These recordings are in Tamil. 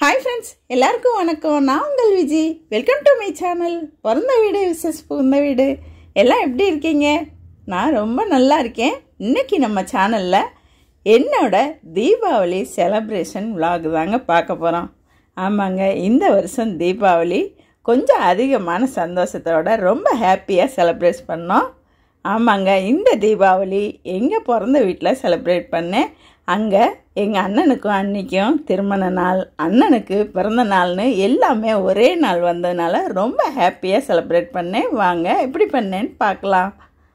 ஹாய் ஃப்ரெண்ட்ஸ் எல்லாருக்கும் வணக்கம் நான் உங்கள் Viji welcome to my channel பிறந்த வீடு விசஸ் புகுந்த வீடு எல்லாம் எப்படி இருக்கீங்க நான் ரொம்ப நல்லா இருக்கேன் இன்னைக்கு நம்ம சேனலில் என்னோட தீபாவளி செலப்ரேஷன் vlog தாங்க பார்க்க போகிறோம் ஆமாங்க இந்த வருஷம் தீபாவளி கொஞ்சம் அதிகமான சந்தோஷத்தோட ரொம்ப ஹாப்பியாக செலப்ரேட் பண்ணோம் ஆமாங்க இந்த தீபாவளி எங்கள் பிறந்த வீட்டில் செலிப்ரேட் பண்ணேன் அங்கே எங்கள் அண்ணனுக்கும் அன்னிக்கும் திருமண நாள் அண்ணனுக்கு பிறந்த நாள்னு எல்லாமே ஒரே நாள் வந்ததுனால ரொம்ப ஹாப்பியாக செலிப்ரேட் பண்ணேன் வாங்க எப்படி பண்ணேன்னு பார்க்கலாம்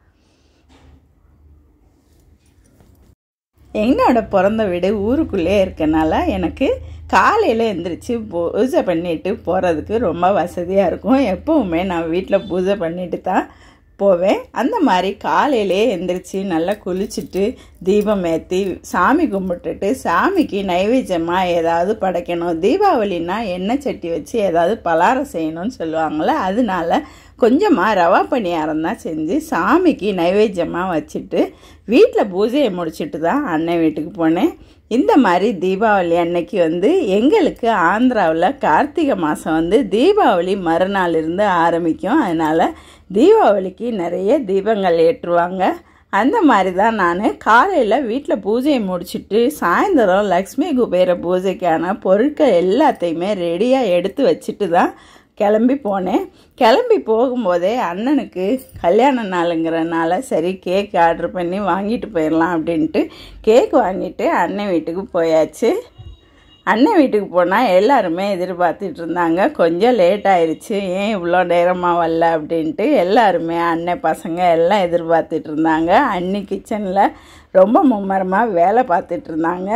என்னோட பிறந்த வீடு ஊருக்குள்ளே இருக்கனால எனக்கு காலையில் எந்திரிச்சு பூஜை பண்ணிட்டு போகிறதுக்கு ரொம்ப வசதியாக இருக்கும் எப்போவுமே நான் வீட்டில் பூஜை பண்ணிட்டு தான் போவேன் அந்த மாதிரி காலையிலே எந்திரிச்சு நல்லா குளிச்சுட்டு தீபம் ஏற்றி சாமி கும்பிட்டுட்டு சாமிக்கு நைவேத்தியமாக ஏதாவது படைக்கணும் தீபாவளினா எண்ணெய் சட்டி வச்சு ஏதாவது பலாரம் செய்யணும்னு சொல்லுவாங்கள்ல அதனால கொஞ்சமாக ரவா பணியாரம் தான் செஞ்சு சாமிக்கு நைவேத்தியமாக வச்சுட்டு வீட்டில் பூஜையை முடிச்சுட்டு தான் அண்ணன் வீட்டுக்கு போனேன் இந்த மாதிரி தீபாவளி அன்னைக்கு வந்து எங்களுக்கு ஆந்திராவில் கார்த்திகை மாதம் வந்து தீபாவளி மறுநாள் இருந்து ஆரம்பிக்கும் அதனால் தீபாவளிக்கு நிறைய தீபங்கள் ஏற்றுவாங்க அந்த மாதிரி தான் நான் காலையில் வீட்டில் பூஜையை முடிச்சுட்டு சாயந்தரம் லக்ஷ்மி குபேர பூஜைக்கான பொருட்கள் எல்லாத்தையுமே ரெடியாக எடுத்து வச்சுட்டு தான் கிளம்பி போனேன் கிளம்பி போகும்போதே அண்ணனுக்கு கல்யாண நாளுங்கிறனால சரி கேக் ஆர்டர் பண்ணி வாங்கிட்டு போயிடலாம் அப்படின்ட்டு கேக் வாங்கிட்டு அண்ணன் வீட்டுக்கு போயாச்சு அண்ணன் வீட்டுக்கு போனால் எல்லாருமே எதிர்பார்த்துட்டு இருந்தாங்க கொஞ்சம் லேட் ஆயிடுச்சு ஏன் இவ்வளோ நேரமாக வரல அப்படின்ட்டு எல்லாருமே அண்ணன் பசங்க எல்லாம் எதிர்பார்த்துட்டு இருந்தாங்க அன்னி கிச்சனில் ரொம்ப மும்மரமாக வேலை பார்த்துட்டு இருந்தாங்க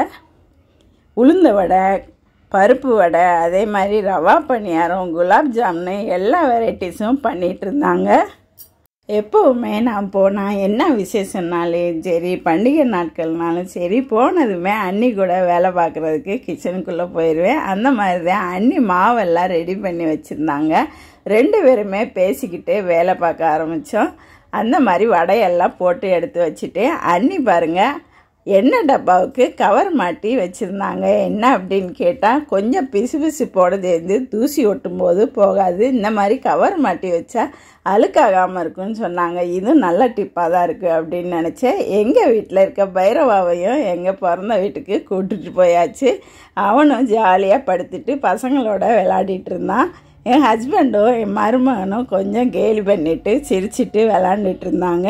உளுந்த வடை பருப்பு வடை அதே மாதிரி ரவா பணியாரம் குலாப் ஜாமுனு எல்லா வெரைட்டிஸும் பண்ணிகிட்டு இருந்தாங்க எப்போவுமே நான் போனால் என்ன விசேஷம்னாலும் சரி பண்டிகை நாட்கள்னாலும் சரி போனதுமே அண்ணி கூட வேலை பார்க்குறதுக்கு கிச்சனுக்குள்ளே போயிடுவேன் அந்த மாதிரி தான் அண்ணி மாவெல்லாம் ரெடி பண்ணி வச்சுருந்தாங்க ரெண்டு பேருமே பேசிக்கிட்டே வேலை பார்க்க ஆரம்பித்தோம் அந்த மாதிரி வடையெல்லாம் போட்டு எடுத்து வச்சுட்டு அண்ணி பாருங்கள் எண்ணெய் டப்பாவுக்கு கவர் மாட்டி வச்சுருந்தாங்க என்ன அப்படின்னு கேட்டால் கொஞ்சம் பிசு பிசு போடுறது தூசி ஒட்டும் போது போகாது இந்த மாதிரி கவர் மாட்டி வச்சா அழுக்காகாமல் இருக்குன்னு சொன்னாங்க இதுவும் நல்ல டிப்பாக தான் இருக்குது அப்படின்னு நினச்சேன் எங்கள் வீட்டில் இருக்க பைரவாவையும் எங்கள் பிறந்த வீட்டுக்கு கூட்டிகிட்டு போயாச்சு அவனும் ஜாலியாக படுத்துட்டு பசங்களோட விளையாடிட்டு இருந்தான் என் ஹஸ்பண்டும் என் மருமகனும் கொஞ்சம் கேலி பண்ணிட்டு சிரிச்சிட்டு விளாண்டுட்டு இருந்தாங்க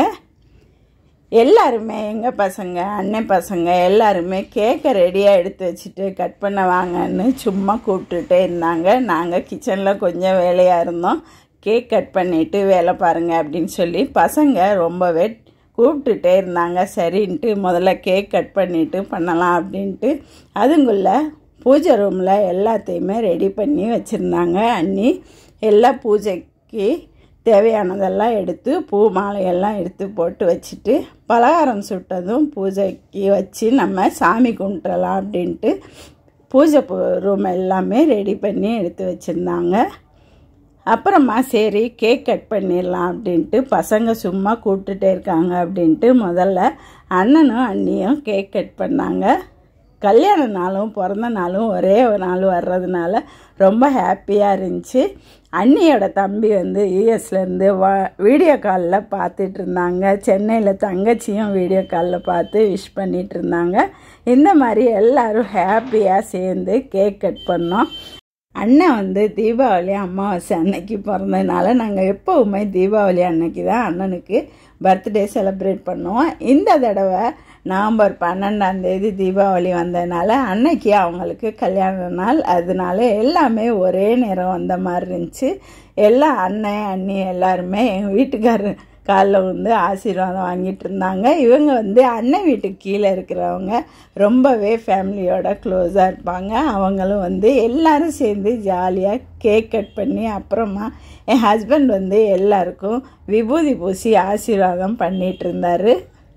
எல்லாருமே எங்கள் பசங்க அண்ணன் பசங்க எல்லாருமே கேக்கை ரெடியாக எடுத்து வச்சுட்டு கட் பண்ண வாங்கன்னு சும்மா கூப்பிட்டுட்டே இருந்தாங்க நாங்கள் கிச்சனில் கொஞ்சம் வேலையாக இருந்தோம் கேக் கட் பண்ணிவிட்டு வேலை பாருங்கள் அப்படின்னு சொல்லி பசங்க ரொம்பவே கூப்பிட்டுட்டே இருந்தாங்க சரின்ட்டு முதல்ல கேக் கட் பண்ணிவிட்டு பண்ணலாம் அப்படின்ட்டு அதுங்குள்ள பூஜை ரூமில் எல்லாத்தையுமே ரெடி பண்ணி வச்சுருந்தாங்க அண்ணி எல்லா பூஜைக்கு தேவையானதெல்லாம் எடுத்து பூ மாலையெல்லாம் எடுத்து போட்டு வச்சுட்டு பலகாரம் சுட்டதும் பூஜைக்கு வச்சு நம்ம சாமி கும்பிட்றலாம் அப்படின்ட்டு பூஜை ரூம் எல்லாமே ரெடி பண்ணி எடுத்து வச்சுருந்தாங்க அப்புறமா சரி கேக் கட் பண்ணிடலாம் அப்படின்ட்டு பசங்க சும்மா கூப்பிட்டுட்டே இருக்காங்க அப்படின்ட்டு முதல்ல அண்ணனும் அண்ணியும் கேக் கட் பண்ணாங்க கல்யாண நாளும் பிறந்த நாளும் ஒரே ஒரு நாள் வர்றதுனால ரொம்ப ஹாப்பியாக இருந்துச்சு அண்ணியோட தம்பி வந்து யூஎஸ்லேருந்து வா வீடியோ காலில் பார்த்துட்டு இருந்தாங்க சென்னையில் தங்கச்சியும் வீடியோ காலில் பார்த்து விஷ் பண்ணிகிட்டு இருந்தாங்க இந்த மாதிரி எல்லோரும் ஹாப்பியாக சேர்ந்து கேக் கட் பண்ணோம் அண்ணன் வந்து தீபாவளி அமாவாசை அன்னைக்கு பிறந்ததுனால நாங்கள் எப்போவுமே தீபாவளி அன்னைக்கு தான் அண்ணனுக்கு பர்த்டே செலிப்ரேட் பண்ணுவோம் இந்த தடவை நவம்பர் பன்னெண்டாம் தேதி தீபாவளி வந்ததுனால அன்னைக்கு அவங்களுக்கு கல்யாண நாள் அதனால எல்லாமே ஒரே நேரம் வந்த மாதிரி இருந்துச்சு எல்லா அண்ணன் அண்ணி எல்லாருமே எங்கள் வீட்டுக்காரர் காலில் வந்து ஆசீர்வாதம் வாங்கிட்டு இருந்தாங்க இவங்க வந்து அண்ணன் வீட்டுக்கு கீழே இருக்கிறவங்க ரொம்பவே ஃபேமிலியோட க்ளோஸாக இருப்பாங்க அவங்களும் வந்து எல்லாரும் சேர்ந்து ஜாலியாக கேக் கட் பண்ணி அப்புறமா என் ஹஸ்பண்ட் வந்து எல்லாருக்கும் விபூதி பூசி ஆசீர்வாதம் பண்ணிகிட்டு இருந்தார்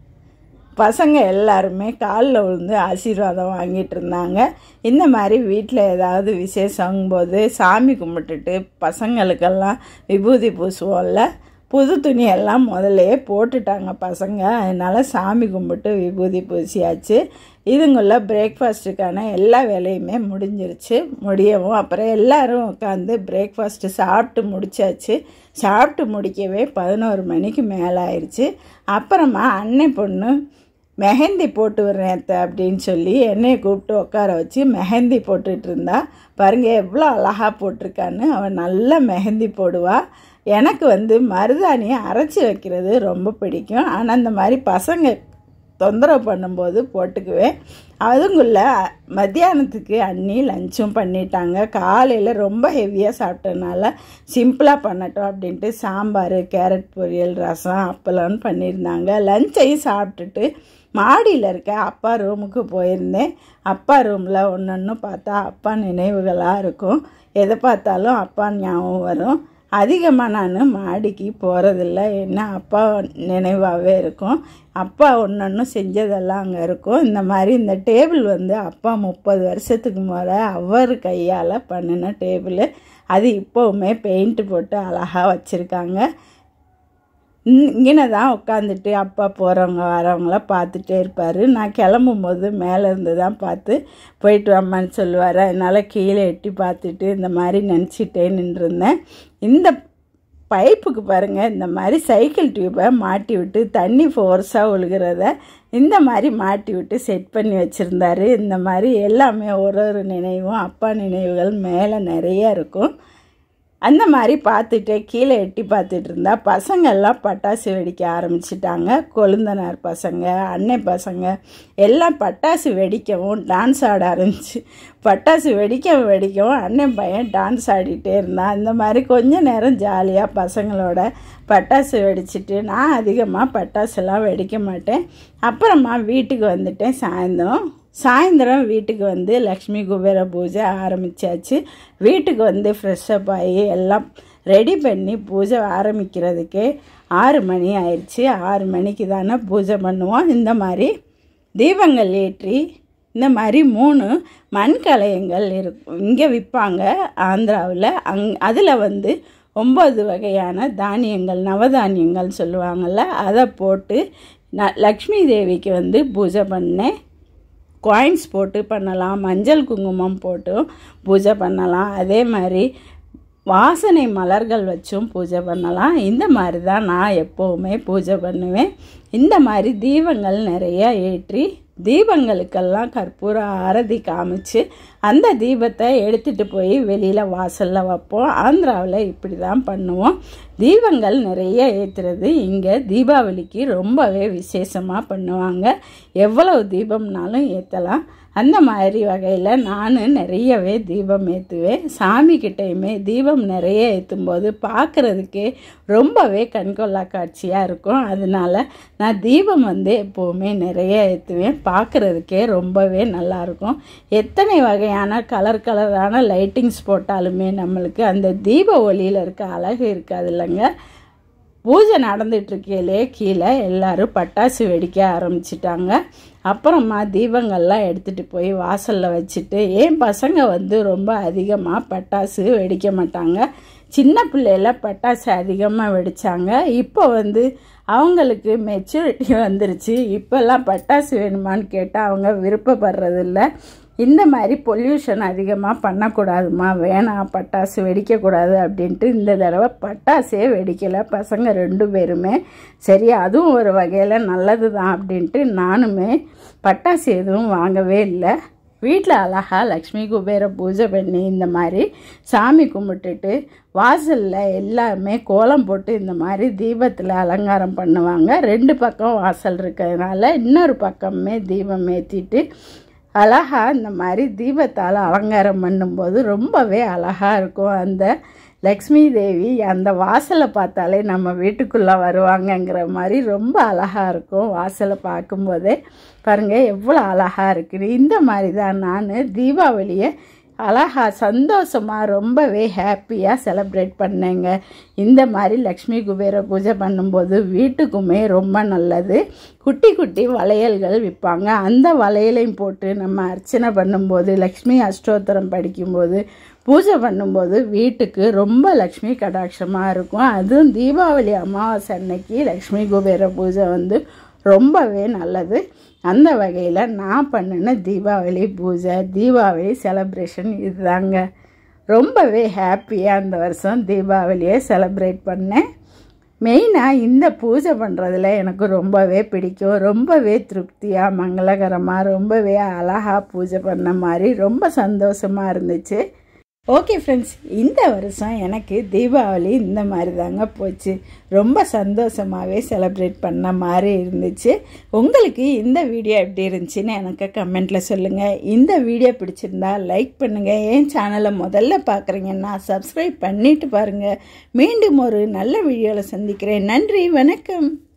பசங்க எல்லாருமே காலில் விழுந்து ஆசீர்வாதம் வாங்கிட்டு இருந்தாங்க இந்த மாதிரி வீட்டில் ஏதாவது விசேஷங்கும் போது சாமி கும்பிட்டுட்டு பசங்களுக்கெல்லாம் விபூதி பூசுவோம்ல புது துணியெல்லாம் முதல்லையே போட்டுட்டாங்க பசங்க அதனால் சாமி கும்பிட்டு விபூதி பூசியாச்சு இதுங்குள்ள பிரேக்ஃபாஸ்ட்டுக்கான எல்லா வேலையுமே முடிஞ்சிருச்சு முடியவும் அப்புறம் எல்லாரும் உட்காந்து பிரேக்ஃபாஸ்ட்டு சாப்பிட்டு முடிச்சாச்சு சாப்பிட்டு முடிக்கவே பதினோரு மணிக்கு மேலே ஆயிடுச்சு அப்புறமா அன்னை பொண்ணு மெஹந்தி போட்டு விடுறேன் அத்தை அப்படின்னு சொல்லி என்னையை கூப்பிட்டு உட்கார வச்சு மெஹந்தி போட்டுட்டு இருந்தா பாருங்க எவ்வளோ அழகாக போட்டிருக்கான்னு அவன் நல்லா மெஹந்தி போடுவா எனக்கு வந்து மருதாணியை அரைச்சி வைக்கிறது ரொம்ப பிடிக்கும் ஆனால் இந்த மாதிரி பசங்க தொந்தரவு பண்ணும்போது போட்டுக்குவேன் அதுங்குள்ள மத்தியானத்துக்கு அண்ணி லஞ்சும் பண்ணிட்டாங்க காலையில் ரொம்ப ஹெவியாக சாப்பிட்டனால சிம்பிளாக பண்ணட்டும் அப்படின்ட்டு சாம்பார் கேரட் பொரியல் ரசம் அப்பளம்னு பண்ணியிருந்தாங்க லஞ்சையும் சாப்பிட்டுட்டு மாடியில் இருக்க அப்பா ரூமுக்கு போயிருந்தேன் அப்பா ரூமில் ஒன்று ஒன்று பார்த்தா அப்பா நினைவுகளாக இருக்கும் எதை பார்த்தாலும் அப்பா ஞாபகம் வரும் அதிகமாக நான் மாடிக்கு போகிறதில்ல என்ன அப்பா நினைவாகவே இருக்கும் அப்பா ஒன்று ஒன்று செஞ்சதெல்லாம் அங்கே இருக்கும் இந்த மாதிரி இந்த டேபிள் வந்து அப்பா முப்பது வருஷத்துக்கு முறை அவர் கையால் பண்ணின டேபிள் அது இப்போவுமே பெயிண்ட் போட்டு அழகாக வச்சுருக்காங்க இங்கே தான் உட்காந்துட்டு அப்பா போகிறவங்க வரவங்கள பார்த்துட்டே இருப்பார் நான் கிளம்பும்போது மேலே இருந்து தான் பார்த்து போயிட்டு வாம்மான்னு சொல்லுவார் அதனால் கீழே எட்டி பார்த்துட்டு இந்த மாதிரி நினச்சிட்டே நின்றுருந்தேன் இந்த பைப்புக்கு பாருங்கள் இந்த மாதிரி சைக்கிள் டியூப்பை மாட்டி விட்டு தண்ணி ஃபோர்ஸாக ஒழுகிறத இந்த மாதிரி மாட்டி விட்டு செட் பண்ணி வச்சுருந்தாரு இந்த மாதிரி எல்லாமே ஒரு ஒரு நினைவும் அப்பா நினைவுகள் மேலே நிறைய இருக்கும் அந்த மாதிரி பார்த்துட்டே கீழே எட்டி பார்த்துட்டு இருந்தா பசங்கள்லாம் பட்டாசு வெடிக்க ஆரம்பிச்சிட்டாங்க கொழுந்தனார் பசங்க அன்னை பசங்க எல்லாம் பட்டாசு வெடிக்கவும் டான்ஸ் ஆட ஆரம்பிச்சு பட்டாசு வெடிக்க வெடிக்கவும் அண்ணன் பையன் டான்ஸ் ஆடிட்டே இருந்தான் இந்த மாதிரி கொஞ்ச நேரம் ஜாலியாக பசங்களோட பட்டாசு வெடிச்சிட்டு நான் அதிகமாக பட்டாசுலாம் வெடிக்க மாட்டேன் அப்புறமா வீட்டுக்கு வந்துட்டேன் சாயந்தரம் சாயந்தரம் வீட்டுக்கு வந்து லக்ஷ்மி குபேர பூஜை ஆரம்பித்தாச்சு வீட்டுக்கு வந்து ஃப்ரெஷ்ஷப் ஆகி எல்லாம் ரெடி பண்ணி பூஜை ஆரம்பிக்கிறதுக்கே ஆறு மணி ஆயிடுச்சு ஆறு மணிக்கு தானே பூஜை பண்ணுவோம் இந்த மாதிரி தீபங்கள் ஏற்றி இந்த மாதிரி மூணு மண்கலயங்கள் இருக்கும் இங்கே விற்பாங்க ஆந்திராவில் அங் அதில் வந்து ஒம்பது வகையான தானியங்கள் நவதானியங்கள் சொல்லுவாங்கள்ல அதை போட்டு நான் லக்ஷ்மி தேவிக்கு வந்து பூஜை பண்ணேன் காயின்ஸ் போட்டு பண்ணலாம் மஞ்சள் குங்குமம் போட்டும் பூஜை பண்ணலாம் அதே மாதிரி வாசனை மலர்கள் வச்சும் பூஜை பண்ணலாம் இந்த மாதிரி தான் நான் எப்போவுமே பூஜை பண்ணுவேன் இந்த மாதிரி தீபங்கள் நிறைய ஏற்றி தீபங்களுக்கெல்லாம் கற்பூர ஆரதி காமிச்சு அந்த தீபத்தை எடுத்துகிட்டு போய் வெளியில் வாசலில் வைப்போம் ஆந்திராவில் இப்படி தான் பண்ணுவோம் தீபங்கள் நிறைய ஏற்றுறது இங்கே தீபாவளிக்கு ரொம்பவே விசேஷமாக பண்ணுவாங்க எவ்வளவு தீபம்னாலும் ஏற்றலாம் அந்த மாதிரி வகையில் நான் நிறையவே தீபம் ஏற்றுவேன் சாமிக்கிட்டையுமே தீபம் நிறைய ஏற்றும்போது பார்க்குறதுக்கே ரொம்பவே கண்கொள்ளா காட்சியாக இருக்கும் அதனால நான் தீபம் வந்து எப்போவுமே நிறைய ஏற்றுவேன் பார்க்குறதுக்கே ரொம்பவே நல்லாயிருக்கும் எத்தனை வகையான கலர் கலரான லைட்டிங்ஸ் போட்டாலுமே நம்மளுக்கு அந்த தீப ஒளியில் இருக்க அழகு இருக்காது இல்லைங்க பூஜை நடந்துட்டுருக்கையிலே கீழே எல்லோரும் பட்டாசு வெடிக்க ஆரம்பிச்சிட்டாங்க அப்புறமா தீபங்கள்லாம் எடுத்துகிட்டு போய் வாசலில் வச்சுட்டு என் பசங்க வந்து ரொம்ப அதிகமாக பட்டாசு வெடிக்க மாட்டாங்க சின்ன பிள்ளையில பட்டாசு அதிகமாக வெடித்தாங்க இப்போ வந்து அவங்களுக்கு மெச்சூரிட்டி வந்துருச்சு இப்போல்லாம் பட்டாசு வேணுமான்னு கேட்டால் அவங்க விருப்பப்படுறதில்ல இந்த மாதிரி பொல்யூஷன் அதிகமாக பண்ணக்கூடாதுமா வேணாம் பட்டாசு வெடிக்கக்கூடாது அப்படின்ட்டு இந்த தடவை பட்டாசே வெடிக்கலை பசங்க ரெண்டு பேருமே சரி அதுவும் ஒரு வகையில் நல்லது தான் அப்படின்ட்டு நானுமே பட்டாசு எதுவும் வாங்கவே இல்லை வீட்டில் அழகா லக்ஷ்மி குபேர பூஜை பண்ணி இந்த மாதிரி சாமி கும்பிட்டுட்டு வாசலில் எல்லாமே கோலம் போட்டு இந்த மாதிரி தீபத்தில் அலங்காரம் பண்ணுவாங்க ரெண்டு பக்கம் வாசல் இருக்கிறதுனால இன்னொரு பக்கமே தீபம் ஏற்றிட்டு அழகா இந்த மாதிரி தீபத்தால் அலங்காரம் பண்ணும்போது ரொம்பவே அழகாக இருக்கும் அந்த லக்ஷ்மி தேவி அந்த வாசலை பார்த்தாலே நம்ம வீட்டுக்குள்ளே வருவாங்கங்கிற மாதிரி ரொம்ப அழகாக இருக்கும் வாசலை பார்க்கும்போதே பாருங்கள் எவ்வளோ அழகாக இருக்குது இந்த மாதிரி தான் நான் தீபாவளியை அழகா சந்தோஷமாக ரொம்பவே ஹாப்பியாக செலப்ரேட் பண்ணேங்க இந்த மாதிரி லக்ஷ்மி குபேர பூஜை பண்ணும்போது வீட்டுக்குமே ரொம்ப நல்லது குட்டி குட்டி வளையல்கள் விற்பாங்க அந்த வளையலையும் போட்டு நம்ம அர்ச்சனை பண்ணும்போது லக்ஷ்மி அஷ்டோத்திரம் படிக்கும்போது பூஜை பண்ணும்போது வீட்டுக்கு ரொம்ப லக்ஷ்மி கடாட்சமாக இருக்கும் அதுவும் தீபாவளி அமாவாசை அன்னைக்கு லக்ஷ்மி குபேர பூஜை வந்து ரொம்பவே நல்லது அந்த வகையில் நான் பண்ணின தீபாவளி பூஜை தீபாவளி செலப்ரேஷன் இதுதாங்க ரொம்பவே ஹாப்பியாக அந்த வருஷம் தீபாவளியை செலப்ரேட் பண்ணேன் மெயினாக இந்த பூஜை பண்ணுறதுல எனக்கு ரொம்பவே பிடிக்கும் ரொம்பவே திருப்தியாக மங்களகரமாக ரொம்பவே அழகாக பூஜை பண்ண மாதிரி ரொம்ப சந்தோஷமாக இருந்துச்சு ஓகே ஃப்ரெண்ட்ஸ் இந்த வருஷம் எனக்கு தீபாவளி இந்த மாதிரி தாங்க போச்சு ரொம்ப சந்தோஷமாகவே செலிப்ரேட் பண்ண மாதிரி இருந்துச்சு உங்களுக்கு இந்த வீடியோ எப்படி இருந்துச்சுன்னு எனக்கு கமெண்ட்டில் சொல்லுங்கள் இந்த வீடியோ பிடிச்சிருந்தா லைக் பண்ணுங்கள் என் சேனலை முதல்ல பார்க்குறீங்கன்னா சப்ஸ்கிரைப் பண்ணிட்டு பாருங்கள் மீண்டும் ஒரு நல்ல வீடியோவில் சந்திக்கிறேன் நன்றி வணக்கம்